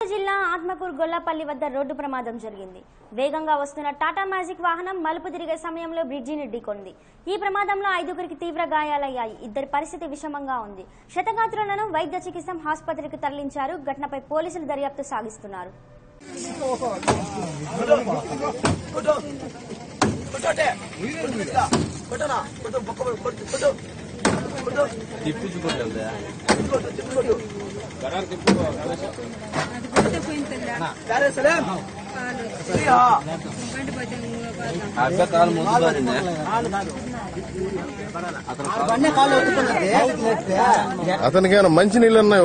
జిల్లా ఆత్మకూరు గొల్లపల్లి వద్ద రోడ్డు ప్రమాదం జరిగింది వేగంగా వస్తున్న టాటా మ్యాజిక్ వాహనం మలుపు తిరిగే సమయంలో బ్రిడ్జిని ఢీకొంది ఈ ప్రమాదంలో ఐదుగురికి తీవ్ర గాయాలయ్యాయి ఇద్దరి పరిస్థితి విషమంగా ఉంది శతగాత్రులను వైద్య చికిత్స ఆసుపత్రికి తరలించారు ఘటనపై పోలీసులు దర్యాప్తు సాగిస్తున్నారు అబ్బాయి కాలు ముందుకోరింది అతనికి ఏమైనా మంచి నీళ్ళు ఉన్నాయి